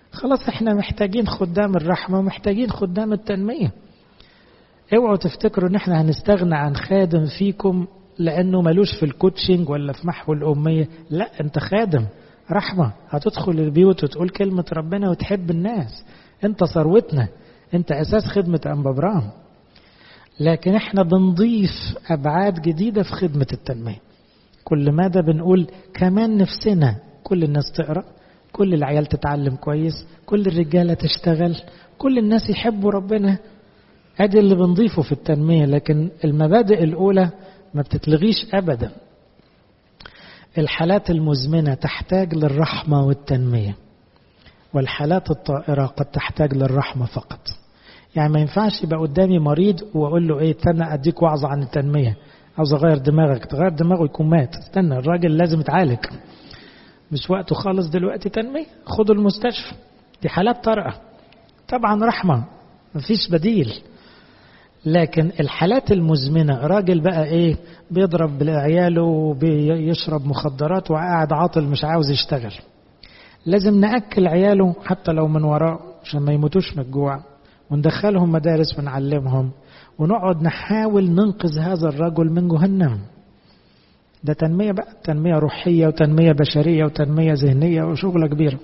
خلاص احنا محتاجين خدام الرحمة ومحتاجين خدام التنمية اوعوا تفتكروا ان احنا هنستغنى عن خادم فيكم لانه ملوش في الكوتشنج ولا في محو الامية لا انت خادم رحمة هتدخل البيوت وتقول كلمة ربنا وتحب الناس انت ثروتنا انت اساس خدمة انبا ابراهيم لكن احنا بنضيف ابعاد جديدة في خدمة التنمية كل مدى بنقول كمان نفسنا كل الناس تقرأ كل العيال تتعلم كويس كل الرجالة تشتغل كل الناس يحبوا ربنا ادي اللي بنضيفه في التنمية لكن المبادئ الاولى ما بتتلغيش ابدا الحالات المزمنة تحتاج للرحمة والتنمية والحالات الطائرة قد تحتاج للرحمة فقط يعني ما ينفعش يبقى قدامي مريض واقول له ايه استنى اديك وعظة عن التنمية عاوز اغير دماغك تغير دماغه يكون مات استنى الراجل لازم يتعالج مش وقته خالص دلوقتي تنمية خده المستشفى دي حالات طارئة طبعا رحمة مفيش بديل لكن الحالات المزمنة راجل بقى ايه بيضرب بعياله وبيشرب مخدرات وقاعد عاطل مش عاوز يشتغل لازم نأكل عياله حتى لو من وراه عشان ما يموتوش من الجوع وندخلهم مدارس ونعلمهم ونقعد نحاول ننقذ هذا الرجل من جهنم ده تنمية بقى تنمية روحية وتنمية بشرية وتنمية ذهنية وشغلة كبيرة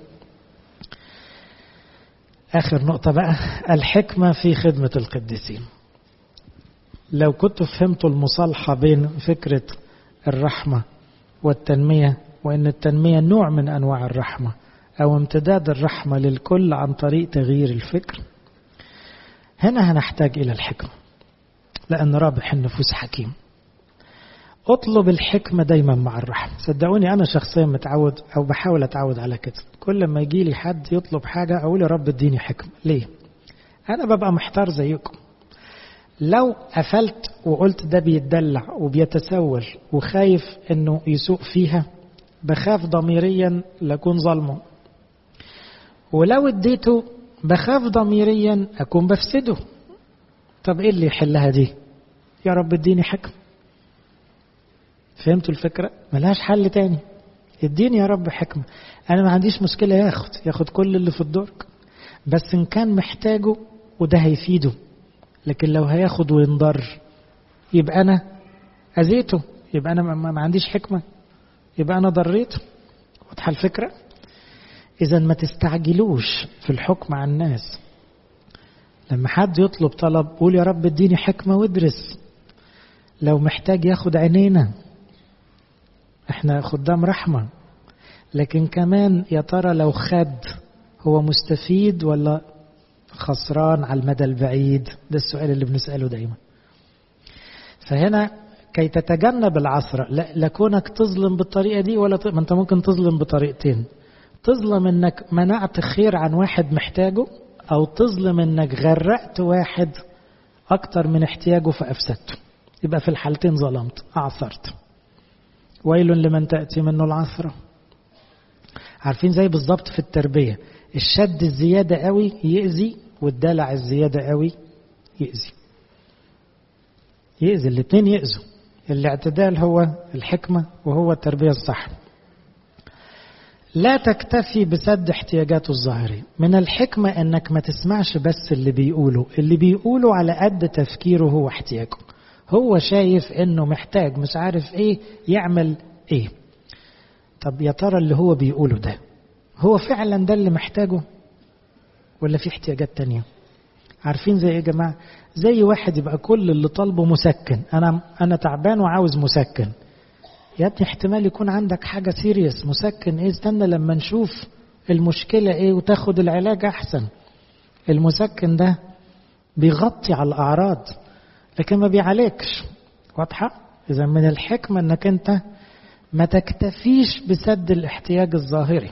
آخر نقطة بقى الحكمة في خدمة القديسين لو كنت فهمتوا المصالحة بين فكرة الرحمة والتنمية وأن التنمية نوع من أنواع الرحمة أو امتداد الرحمة للكل عن طريق تغيير الفكر هنا هنحتاج إلى الحكمة لأن رابح النفوس حكيم اطلب الحكمة دايما مع الرحمة صدقوني أنا شخصيا متعود أو بحاول أتعود على كده كل ما يجي لي حد يطلب حاجة أقول يا رب اديني حكمة ليه أنا ببقى محتار زيكم لو قفلت وقلت ده بيتدلع وبيتسول وخايف انه يسوق فيها بخاف ضميريا لأكون ظلمه ولو اديته بخاف ضميريا أكون بفسده طب ايه اللي يحلها دي يا رب اديني حكم فهمتوا الفكرة ملهاش حل تاني اديني يا رب حكمة انا ما عنديش مشكلة ياخد ياخد كل اللي في الدرج بس ان كان محتاجه وده هيفيده لكن لو هياخد وينضر يبقى انا اذيته يبقى انا ما عنديش حكمة يبقى انا ضريته واضحة الفكرة اذا ما تستعجلوش في الحكم على الناس لما حد يطلب طلب قول يا رب اديني حكمة وادرس لو محتاج ياخد عينينا احنا خدام رحمة لكن كمان يا ترى لو خد هو مستفيد ولا خسران على المدى البعيد ده السؤال اللي بنسأله دايما فهنا كي تتجنب العثرة لا لكونك تظلم بالطريقة دي ولا ت... ما انت ممكن تظلم بطريقتين تظلم انك منعت خير عن واحد محتاجه او تظلم انك غرقت واحد اكتر من احتياجه فافسدته يبقى في الحالتين ظلمت اعثرت ويل لمن تأتي منه العثرة عارفين زي بالظبط في التربية الشد الزيادة قوي يأذي والدلع الزيادة قوي يأذي يأذي الاثنين يأذوا الاعتدال هو الحكمة وهو التربية الصح لا تكتفي بسد احتياجاته الظاهرية من الحكمة انك ما تسمعش بس اللي بيقوله اللي بيقوله على قد تفكيره هو احتياجه هو شايف انه محتاج مش عارف ايه يعمل ايه طب يا ترى اللي هو بيقوله ده هو فعلا ده اللي محتاجه ولا في احتياجات تانية عارفين زي ايه يا جماعة زي واحد يبقى كل اللي طالبه مسكن انا انا تعبان وعاوز مسكن يا ابني احتمال يكون عندك حاجة سيريس مسكن ايه استنى لما نشوف المشكلة ايه وتاخد العلاج احسن المسكن ده بيغطي على الاعراض لكن ما بيعالجش واضحة اذا من الحكمة انك انت ما تكتفيش بسد الاحتياج الظاهري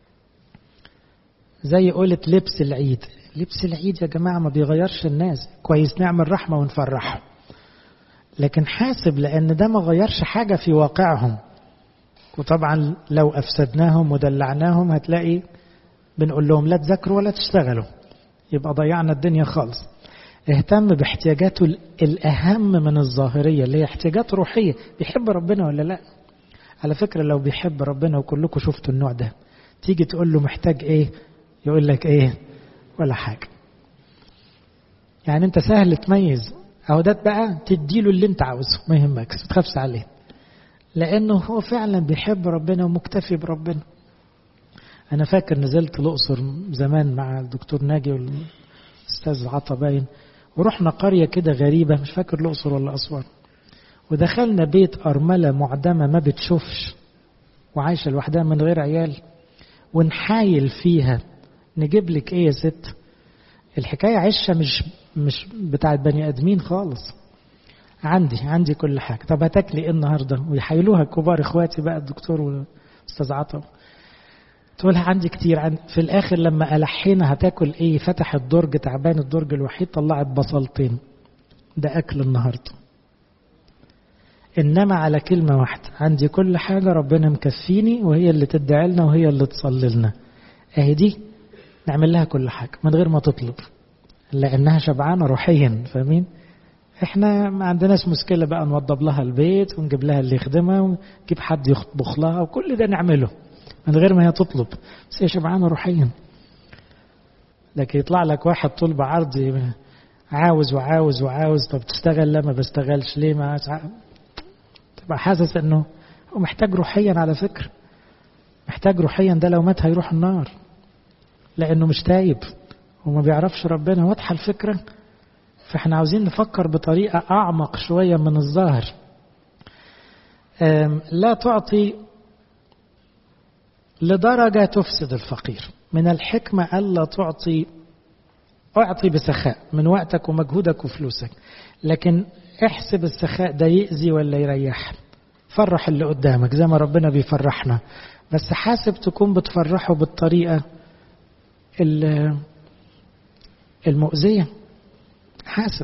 زي قولة لبس العيد لبس العيد يا جماعة ما بيغيرش الناس كويس نعمل رحمة ونفرحهم لكن حاسب لأن ده ما غيرش حاجة في واقعهم وطبعا لو أفسدناهم ودلعناهم هتلاقي بنقول لهم لا تذاكروا ولا تشتغلوا يبقى ضيعنا الدنيا خالص اهتم باحتياجاته الأهم من الظاهرية اللي هي احتياجات روحية بيحب ربنا ولا لا على فكرة لو بيحب ربنا وكلكم شفتوا النوع ده تيجي تقول له محتاج ايه يقول لك ايه ولا حاجة يعني انت سهل تميز اهو ده بقى تديله اللي انت عاوزه ما يهمكش ما تخافش عليه لانه هو فعلا بيحب ربنا ومكتفي بربنا انا فاكر نزلت الاقصر زمان مع الدكتور ناجي والاستاذ عطا باين ورحنا قريه كده غريبه مش فاكر الاقصر ولا اسوان ودخلنا بيت ارمله معدمه ما بتشوفش وعايشه لوحدها من غير عيال ونحايل فيها نجيب لك ايه يا ست الحكايه عشه مش مش بتاعت بني ادمين خالص عندي عندي كل حاجه طب هتاكلي ايه النهارده ويحايلوها كبار اخواتي بقى الدكتور والاستاذ عطا تقولها عندي كتير عندي. في الاخر لما الحينا هتاكل ايه فتح الدرج تعبان الدرج الوحيد طلعت بصلتين ده اكل النهارده انما على كلمه واحده عندي كل حاجه ربنا مكفيني وهي اللي تدعي لنا وهي اللي تصلي لنا اهي دي نعمل لها كل حاجه من غير ما تطلب لانها شبعانه روحيا فاهمين احنا ما عندناش مشكله بقى نوضب لها البيت ونجيب لها اللي يخدمها ونجيب حد يطبخ لها وكل ده نعمله من غير ما هي تطلب بس هي شبعانه روحيا لكن يطلع لك واحد طول بعرض عاوز وعاوز وعاوز طب تشتغل لا ما بشتغلش ليه ما تبقى حاسس انه هو محتاج روحيا على فكره محتاج روحيا ده لو مات هيروح النار لانه مش تايب وما بيعرفش ربنا واضحه الفكره فاحنا عاوزين نفكر بطريقه اعمق شويه من الظاهر لا تعطي لدرجة تفسد الفقير من الحكمة ألا تعطي أعطي بسخاء من وقتك ومجهودك وفلوسك لكن احسب السخاء ده يأذي ولا يريح فرح اللي قدامك زي ما ربنا بيفرحنا بس حاسب تكون بتفرحه بالطريقة المؤذية حاسب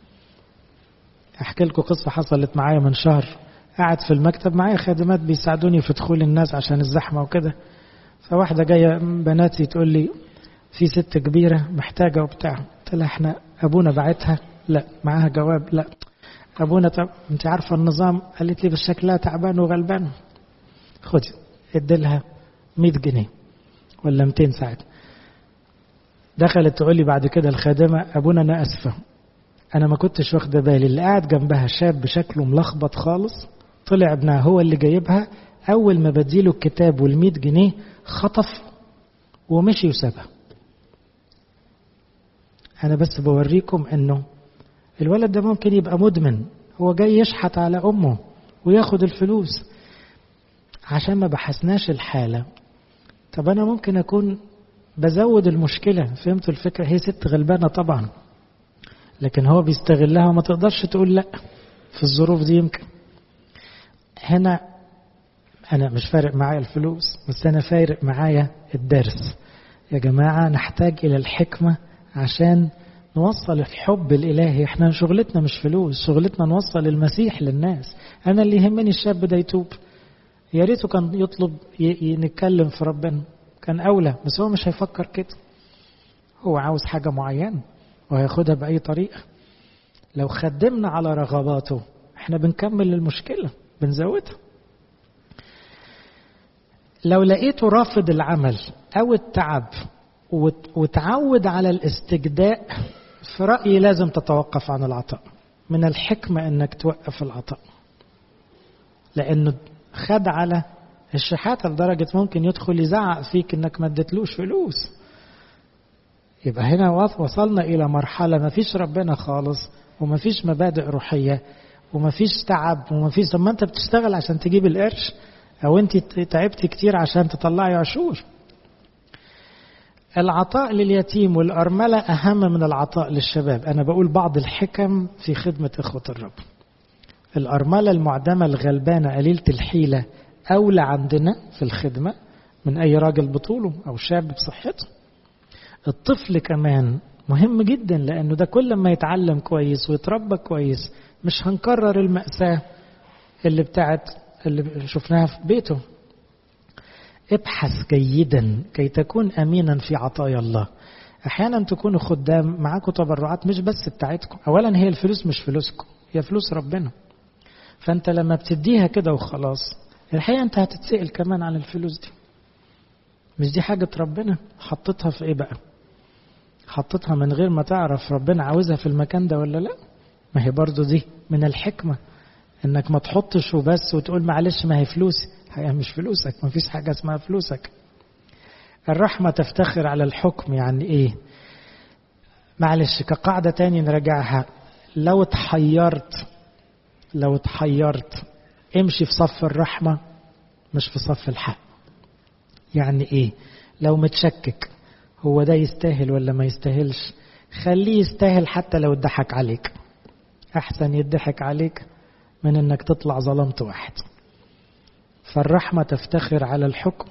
احكي لكم قصة حصلت معايا من شهر قاعد في المكتب معايا خادمات بيساعدوني في دخول الناس عشان الزحمة وكده فواحدة جاية بناتي تقول لي في ست كبيرة محتاجة وبتاع قلت لها احنا أبونا بعتها لا معاها جواب لا أبونا طب أنت عارفة النظام قالت لي بس شكلها تعبان وغلبان خدي اديلها 100 جنيه ولا 200 ساعة دخلت تقول لي بعد كده الخادمة أبونا أنا أسفة أنا ما كنتش واخدة بالي اللي قاعد جنبها شاب بشكله ملخبط خالص طلع ابنها هو اللي جايبها أول ما بديله الكتاب والمية جنيه خطف ومشي وسابها أنا بس بوريكم إنه الولد ده ممكن يبقى مدمن هو جاي يشحت على أمه وياخد الفلوس عشان ما بحسناش الحالة طب أنا ممكن أكون بزود المشكلة فهمتوا الفكرة هي ست غلبانة طبعا لكن هو بيستغلها وما تقدرش تقول لا في الظروف دي يمكن هنا أنا مش فارق معايا الفلوس بس أنا فارق معايا الدرس يا جماعة نحتاج إلى الحكمة عشان نوصل الحب الإلهي احنا شغلتنا مش فلوس شغلتنا نوصل المسيح للناس أنا اللي يهمني الشاب ده يتوب يا ريته كان يطلب نتكلم في ربنا كان أولى بس هو مش هيفكر كده هو عاوز حاجة معينة وهياخدها بأي طريقة لو خدمنا على رغباته احنا بنكمل المشكلة بنزودها لو لقيته رافض العمل أو التعب وتعود على الاستجداء في رأيي لازم تتوقف عن العطاء من الحكمة انك توقف العطاء لانه خد على الشحاتة لدرجة ممكن يدخل يزعق فيك انك ما اديتلوش فلوس يبقى هنا وصلنا الى مرحلة ما فيش ربنا خالص وما فيش مبادئ روحية وما فيش تعب وما فيش طب ما انت بتشتغل عشان تجيب القرش او انت تعبت كتير عشان تطلعي عشور العطاء لليتيم والأرملة أهم من العطاء للشباب أنا بقول بعض الحكم في خدمة إخوة الرب الأرملة المعدمة الغلبانة قليلة الحيلة أولى عندنا في الخدمة من أي راجل بطوله أو شاب بصحته الطفل كمان مهم جدا لأنه ده كل ما يتعلم كويس ويتربى كويس مش هنكرر المأساة اللي بتاعت اللي شفناها في بيته ابحث جيدا كي تكون امينا في عطايا الله احيانا تكونوا خدام معاكم تبرعات مش بس بتاعتكم اولا هي الفلوس مش فلوسكم هي فلوس ربنا فانت لما بتديها كده وخلاص الحقيقه انت هتتسال كمان عن الفلوس دي مش دي حاجة ربنا حطيتها في ايه بقى حطيتها من غير ما تعرف ربنا عاوزها في المكان ده ولا لا ما هي برضو دي من الحكمة انك ما تحطش وبس وتقول معلش ما هي فلوسي هي مش فلوسك ما فيش حاجة اسمها فلوسك الرحمة تفتخر على الحكم يعني ايه معلش كقاعدة تاني نراجعها لو اتحيرت لو اتحيرت امشي في صف الرحمة مش في صف الحق يعني ايه لو متشكك هو ده يستاهل ولا ما يستاهلش خليه يستاهل حتى لو اتضحك عليك احسن يضحك عليك من انك تطلع ظلمت واحد فالرحمة تفتخر على الحكم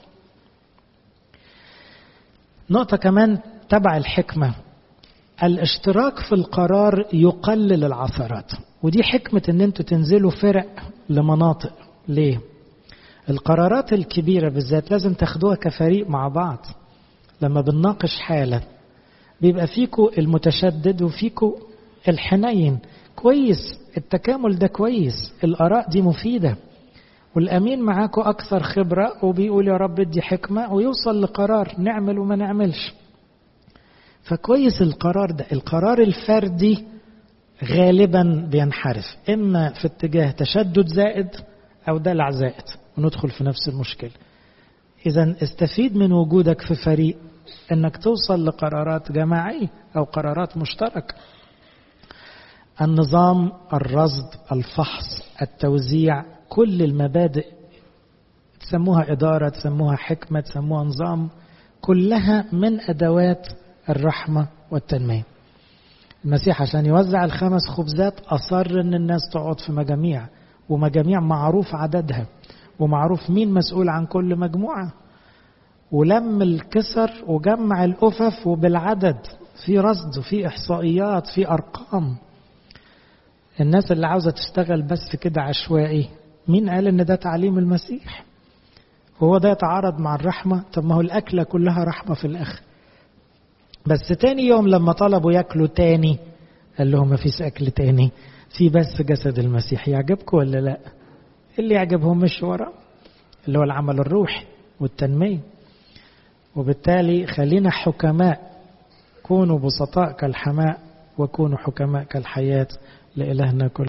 نقطة كمان تبع الحكمة الاشتراك في القرار يقلل العثرات ودي حكمة ان انتوا تنزلوا فرق لمناطق ليه القرارات الكبيرة بالذات لازم تاخدوها كفريق مع بعض لما بنناقش حالة بيبقى فيكو المتشدد وفيكو الحنين كويس التكامل ده كويس الآراء دي مفيدة والأمين معاكو أكثر خبرة وبيقول يا رب ادي حكمة ويوصل لقرار نعمل وما نعملش فكويس القرار ده القرار الفردي غالبا بينحرف إما في اتجاه تشدد زائد أو دلع زائد وندخل في نفس المشكلة إذا استفيد من وجودك في فريق أنك توصل لقرارات جماعية أو قرارات مشتركة النظام الرصد الفحص التوزيع كل المبادئ تسموها إدارة تسموها حكمة تسموها نظام كلها من أدوات الرحمة والتنمية المسيح عشان يوزع الخمس خبزات أصر أن الناس تقعد في مجاميع ومجاميع معروف عددها ومعروف مين مسؤول عن كل مجموعة ولم الكسر وجمع الأفف وبالعدد في رصد في إحصائيات في أرقام الناس اللي عاوزة تشتغل بس كده عشوائي مين قال ان ده تعليم المسيح هو ده يتعارض مع الرحمة طب ما هو الأكلة كلها رحمة في الآخر بس تاني يوم لما طلبوا ياكلوا تاني قال لهم ما فيش أكل تاني في بس جسد المسيح يعجبكم ولا لا اللي يعجبهم مش ورا اللي هو العمل الروحي والتنمية وبالتالي خلينا حكماء كونوا بسطاء كالحماء وكونوا حكماء كالحياة لإلهنا كل